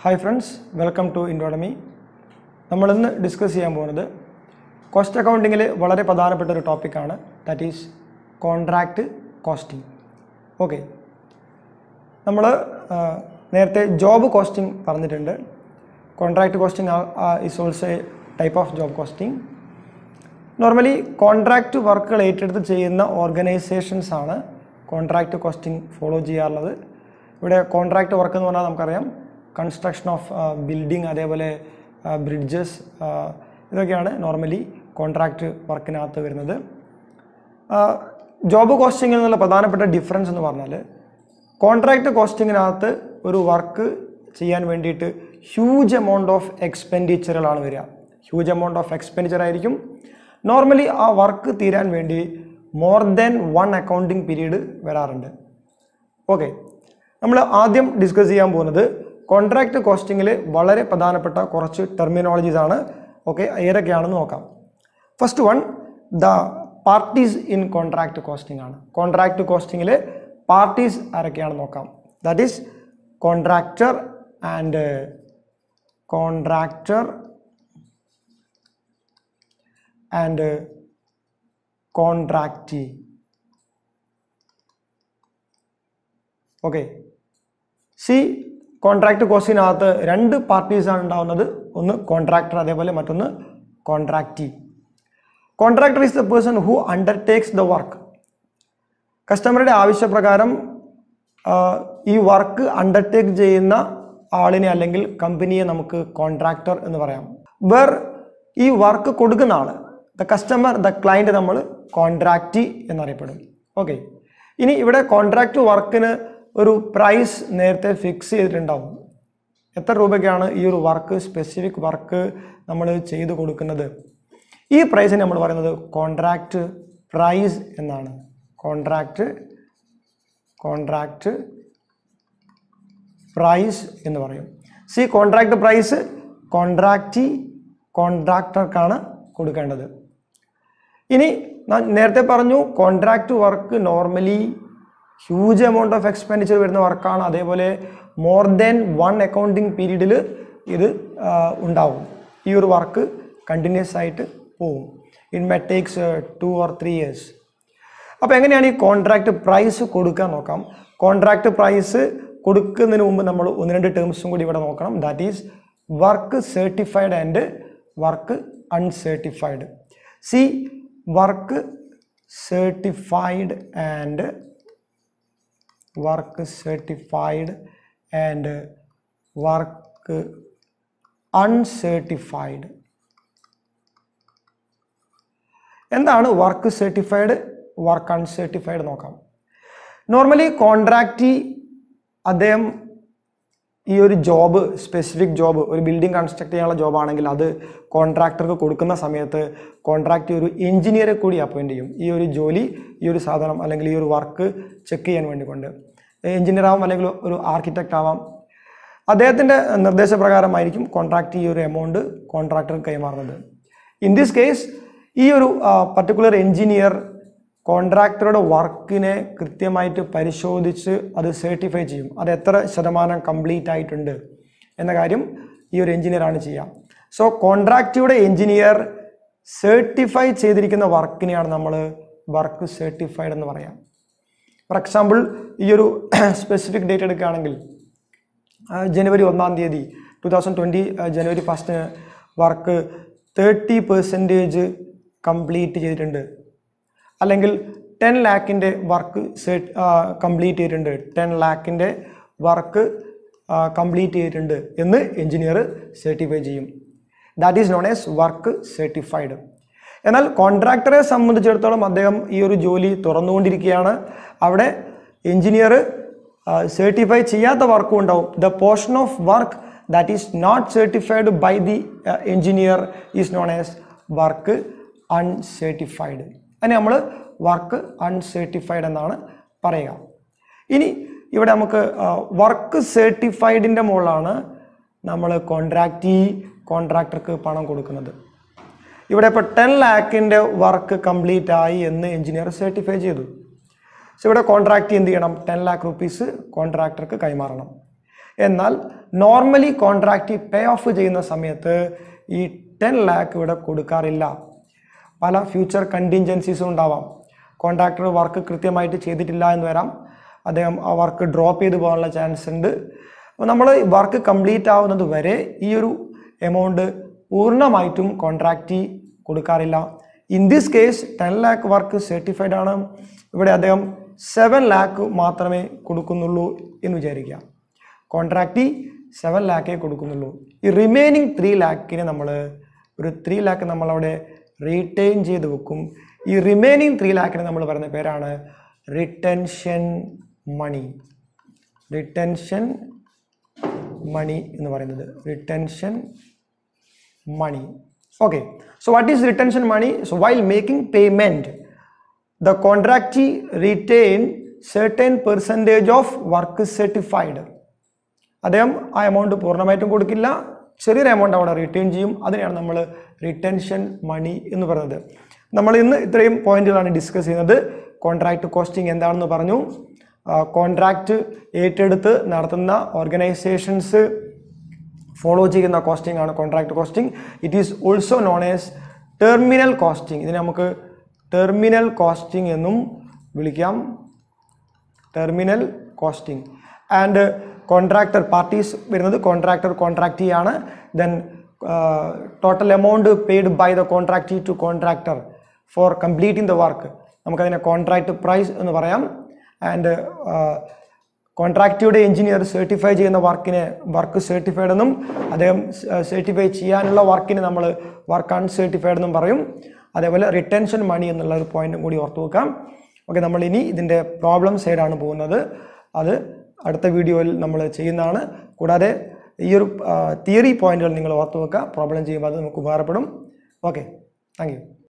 Hi friends welcome to ഇൻഡോഡമി നമ്മളിന്ന് discuss ചെയ്യാൻ പോകുന്നത് കോസ്റ്റ് അക്കൗണ്ടിങ്ങിൽ വളരെ പ്രധാനപ്പെട്ട ഒരു ടോപ്പിക്കാണ് that is contract costing okay നമ്മൾ നേരത്തെ ജോബ് കോസ്റ്റിംഗ് പറഞ്ഞിട്ടുണ്ട് contract costing is also a type of job costing normally contract വർക്കുകൾ ഏറ്റെടുത്ത് ചെയ്യുന്ന ഓർഗനൈസേഷൻസ് ആണ് കോൺട്രാക്റ്റ് കോസ്റ്റിംഗ് ഫോളോ ചെയ്യാറുള്ളത് ഇവിടെ കോൺട്രാക്റ്റ് വർക്ക് എന്ന് പറഞ്ഞാൽ നമുക്കറിയാം കൺസ്ട്രക്ഷൻ ഓഫ് ബിൽഡിംഗ് അതേപോലെ ബ്രിഡ്ജസ് ഇതൊക്കെയാണ് നോർമലി കോൺട്രാക്റ്റ് വർക്കിനകത്ത് വരുന്നത് ജോബ് കോസ്റ്റിംഗിൽ നിന്നുള്ള പ്രധാനപ്പെട്ട ഡിഫറൻസ് എന്ന് പറഞ്ഞാൽ കോൺട്രാക്റ്റ് കോസ്റ്റിങ്ങിനകത്ത് ഒരു വർക്ക് ചെയ്യാൻ വേണ്ടിയിട്ട് ഹ്യൂജ് എമൗണ്ട് ഓഫ് എക്സ്പെൻഡിച്ചറുകളാണ് വരിക ഹ്യൂജ് എമൗണ്ട് ഓഫ് എക്സ്പെൻഡിച്ചർ ആയിരിക്കും നോർമലി ആ വർക്ക് തീരാൻ വേണ്ടി more than one accounting period വരാറുണ്ട് ഓക്കെ നമ്മൾ ആദ്യം ഡിസ്കസ് ചെയ്യാൻ പോകുന്നത് കോൺട്രാക്റ്റ് കോസ്റ്റിങ്ങിൽ വളരെ പ്രധാനപ്പെട്ട കുറച്ച് ടെർമിനോളജീസ് ആണ് ഓക്കെ ഏതൊക്കെയാണെന്ന് നോക്കാം first one the parties in contract costing ആണ് കോൺട്രാക്റ്റ് കോസ്റ്റിങ്ങിൽ പാർട്ടീസ് ആരൊക്കെയാണെന്ന് നോക്കാം that is contractor and contractor and contractee okay see contract കോസ്റ്റിനകത്ത് രണ്ട് പാർട്ടീസാണ് ഉണ്ടാവുന്നത് ഒന്ന് കോൺട്രാക്ടർ അതേപോലെ മറ്റൊന്ന് contractee contractor is the person who undertakes the work കസ്റ്റമറുടെ ആവശ്യപ്രകാരം ആ, ഈ വർക്ക് അണ്ടർടേക്ക് ചെയ്യുന്ന ആളിനെ അല്ലെങ്കിൽ കമ്പനിയെ നമുക്ക് കോൺട്രാക്ടർ എന്ന് പറയാം വേർ ഈ വർക്ക് കൊടുക്കുന്ന ആൾ ദ കസ്റ്റമർ ദ ക്ലയൻറ്റ് നമ്മൾ കോൺട്രാക്റ്റി എന്നറിയപ്പെടും ഓക്കെ ഇനി ഇവിടെ കോൺട്രാക്റ്റ് വർക്കിന് ഒരു പ്രൈസ് നേരത്തെ ഫിക്സ് ചെയ്തിട്ടുണ്ടാവും എത്ര രൂപയ്ക്കാണ് ഈ ഒരു വർക്ക് സ്പെസിഫിക് വർക്ക് നമ്മൾ ചെയ്തു കൊടുക്കുന്നത് ഈ പ്രൈസിന് നമ്മൾ പറയുന്നത് കോൺട്രാക്റ്റ് പ്രൈസ് എന്നാണ് കോൺട്രാക്റ്റ് കോൺട്രാക്റ്റ് പ്രൈസ് എന്ന് പറയും സി കോൺട്രാക്റ്റ് പ്രൈസ് കോൺട്രാക്റ്റി കോൺട്രാക്ടർക്കാണ് കൊടുക്കേണ്ടത് ഇനി ഞാൻ നേരത്തെ പറഞ്ഞു contract work normally huge amount of expenditure വരുന്ന വർക്കാണ് അതേപോലെ മോർ ദാൻ വൺ അക്കൗണ്ടിങ് പീരീഡിൽ ഇത് ആ, ഉണ്ടാവും ഈ ഒരു വർക്ക് കണ്ടിന്യൂസ് ആയിട്ട് പോവും in may takes two or three years അപ്പോൾ എങ്ങനെയാണ് ഈ കോൺട്രാക്റ്റ് പ്രൈസ് കൊടുക്കാൻ നോക്കാം കോൺട്രാക്റ്റ് പ്രൈസ് കൊടുക്കുന്നതിന് മുമ്പ് നമ്മൾ ഒന്ന് രണ്ട് ടേംസും കൂടി ഇവിടെ നോക്കണം that is work certified and work uncertified see work certified and work certified and work uncertified എന്താണ് വർക്ക് സർട്ടിഫൈഡ് വർക്ക് അൺസർട്ടിഫൈഡ് നോക്കാം നോർമലി കോൺട്രാക്റ്റി അദ്ദേഹം ഈ ഒരു ജോബ് സ്പെസിഫിക് ജോബ് ഒരു ബിൽഡിംഗ് കൺസ്ട്രക്ട് ചെയ്യാനുള്ള ജോബ് ആണെങ്കിൽ അത് കോൺട്രാക്ടർക്ക് കൊടുക്കുന്ന സമയത്ത് കോൺട്രാക്റ്റ് ഒരു എഞ്ചിനീയറെ കൂടി അപ്പോയിൻറ്റ് ചെയ്യും ഈ ഒരു ജോലി ഈ ഒരു സാധനം അല്ലെങ്കിൽ ഈ ഒരു വർക്ക് ചെക്ക് ചെയ്യാൻ വേണ്ടി കൊണ്ട് എഞ്ചിനീയർ ആവാം അല്ലെങ്കിൽ ഒരു ആർക്കിടെക്റ്റ് ആവാം അദ്ദേഹത്തിൻ്റെ നിർദ്ദേശപ്രകാരമായിരിക്കും കോൺട്രാക്റ്റ് ഈ ഒരു എമൗണ്ട് കോൺട്രാക്ടർക്ക് കൈമാറുന്നത് ഇൻ ദിസ് കേസ് ഈ ഒരു പർട്ടിക്കുലർ എഞ്ചിനീയർ കോൺട്രാക്ടറുടെ വർക്കിനെ കൃത്യമായിട്ട് പരിശോധിച്ച് അത് സർട്ടിഫൈ ചെയ്യും അത് എത്ര ശതമാനം കംപ്ലീറ്റ് ആയിട്ടുണ്ട് എന്ന കാര്യം ഈ ഒരു എഞ്ചിനീയറാണ് ചെയ്യുക സോ കോൺട്രാക്റ്റിയുടെ എഞ്ചിനീയർ സർട്ടിഫൈ ചെയ്തിരിക്കുന്ന വർക്കിനെയാണ് നമ്മൾ വർക്ക് സർട്ടിഫൈഡ് എന്ന് പറയാം ഫോർ എക്സാമ്പിൾ ഈ ഒരു സ്പെസിഫിക് ഡേറ്റ് എടുക്കുകയാണെങ്കിൽ ആ, ജനുവരി ഒന്നാം തീയതി ടു തൗസൻഡ് ട്വൻറ്റി ജനുവരി ഫസ്റ്റിന് വർക്ക് തേർട്ടി പെർസെൻറ്റേജ് കംപ്ലീറ്റ് ചെയ്തിട്ടുണ്ട് അല്ലെങ്കിൽ ടെൻ ലാക്കിൻ്റെ വർക്ക് സെറ്റ് കംപ്ലീറ്റ് ചെയ്തിട്ടുണ്ട് ടെൻ ലാക്കിൻ്റെ വർക്ക് കംപ്ലീറ്റ് ചെയ്തിട്ടുണ്ട് എന്ന് എഞ്ചിനീയർ സർട്ടിഫൈ ചെയ്യും that is known as work certified എന്നാൽ കോൺട്രാക്ടറെ സംബന്ധിച്ചിടത്തോളം അദ്ദേഹം ഈ ഒരു ജോലി തുറന്നുകൊണ്ടിരിക്കുകയാണ് അവിടെ എഞ്ചിനീയർ സർട്ടിഫൈ ചെയ്യാത്ത വർക്കും ഉണ്ടാവും the portion of work that is not certified by the engineer is known as work uncertified അതിന് നമ്മൾ വർക്ക് അൺസർട്ടിഫൈഡ് എന്നാണ് പറയുക ഇനി ഇവിടെ നമുക്ക് വർക്ക് സർട്ടിഫൈഡിൻ്റെ മുകളിലാണ് നമ്മൾ കോൺട്രാക്റ്റി കോൺട്രാക്ടർക്ക് പണം കൊടുക്കുന്നത് ഇവിടെ ഇപ്പോൾ ടെൻ ലാക്കിൻ്റെ വർക്ക് കംപ്ലീറ്റ് ആയി എന്ന് എഞ്ചിനീയർ സർട്ടിഫൈ ചെയ്തു സോ ഇവിടെ കോൺട്രാക്റ്റ് എന്ത് ചെയ്യണം ടെൻ ലാക്ക് റുപ്പീസ് കോൺട്രാക്ടർക്ക് കൈമാറണം എന്നാൽ നോർമലി കോൺട്രാക്റ്റ് പേ ഓഫ് ചെയ്യുന്ന സമയത്ത് ഈ ടെൻ ലാക്ക് ഇവിടെ കൊടുക്കാറില്ല പല ഫ്യൂച്ചർ കണ്ടിൻജൻസീസും ഉണ്ടാവാം കോൺട്രാക്ടർ വർക്ക് കൃത്യമായിട്ട് ചെയ്തിട്ടില്ല എന്ന് വരാം അദ്ദേഹം ആ വർക്ക് ഡ്രോപ്പ് ചെയ്ത് പോകാനുള്ള ചാൻസ് ഉണ്ട് അപ്പോൾ നമ്മൾ വർക്ക് കംപ്ലീറ്റ് ആവുന്നത് വരെ ഈ ഒരു എമൗണ്ട് പൂർണ്ണമായിട്ടും കോൺട്രാക്റ്റി കൊടുക്കാറില്ല in this case ten lakh work certified ആണ് ഇവിടെ അദ്ദേഹം സെവൻ ലാക്ക് മാത്രമേ കൊടുക്കുന്നുള്ളൂ എന്ന് വിചാരിക്കുക കോൺട്രാക്റ്റി സെവൻ ലാക്കേ കൊടുക്കുന്നുള്ളൂ ഈ റിമൈനിങ് ത്രീ ലാക്കിന് നമ്മൾ ഒരു ത്രീ ലാക്ക് നമ്മളവിടെ റീറ്റെയിൻ ചെയ്ത് വെക്കും ഈ റിമൈനിങ് ത്രീ ലാക്കിന് നമ്മൾ പറയുന്ന പേരാണ് റിട്ടൻഷൻ മണി റിട്ടൻഷൻ മണി എന്ന് പറയുന്നത് retention money. Okay, so what is retention money? So while making payment, the contractee retain certain percentage of work certified. അദ്ദേഹം ആ എമൗണ്ട് പൂർണ്ണമായിട്ടും കൊടുക്കില്ല ചെറിയൊരു എമൗണ്ട് അവിടെ റിട്ടേൺ ചെയ്യും അതിനെയാണ് നമ്മൾ റിട്ടൻഷൻ മണി എന്ന് പറയുന്നത് നമ്മൾ ഇന്ന് ഇത്രയും പോയിന്റുകളാണ് ഡിസ്കസ് ചെയ്യുന്നത് കോൺട്രാക്ട് കോസ്റ്റിംഗ് എന്താണെന്ന് പറഞ്ഞു കോൺട്രാക്റ്റ് ഏറ്റെടുത്ത് നടത്തുന്ന ഓർഗനൈസേഷൻസ് ഫോളോ ചെയ്യുന്ന കോസ്റ്റിംഗ് ആണ് contract costing it is also known as terminal costing ഇതിനെ നമുക്ക് ടെർമിനൽ കോസ്റ്റിംഗ് എന്നും വിളിക്കാം terminal costing and contractor parties വരുന്നത് കോൺട്രാക്ടർ കോൺട്രാക്റ്റി ആണ് then total amount paid by the contractee to contractor for completing the work നമുക്കതിനെ contract price എന്ന് പറയാം and കോൺട്രാക്റ്റിയുടെ engineer certify ചെയ്യുന്ന വർക്കിനെ വർക്ക് സർട്ടിഫൈഡ് എന്നും അദ്ദേഹം സർട്ടിഫൈ ചെയ്യാനുള്ള വർക്കിന് നമ്മൾ വർക്ക് അൺസർട്ടിഫൈഡ് എന്നും പറയും അതേപോലെ റിട്ടൻഷൻ മണി എന്നുള്ള ഒരു പോയിന്റും കൂടി ഓർത്തു വെക്കാം ഓക്കെ നമ്മൾ ഇനി ഇതിൻ്റെ പ്രോബ്ലം സൈഡാണ് പോകുന്നത് അത് അടുത്ത വീഡിയോയിൽ നമ്മൾ ചെയ്യുന്നതാണ് കൂടാതെ ഈ ഒരു തിയറി പോയിന്റുകൾ നിങ്ങൾ ഓർത്തു വെക്കുക പ്രോബ്ലം ചെയ്യുമ്പോൾ അത് നമുക്ക് ഉപകാരപ്പെടും ഓക്കെ താങ്ക് യു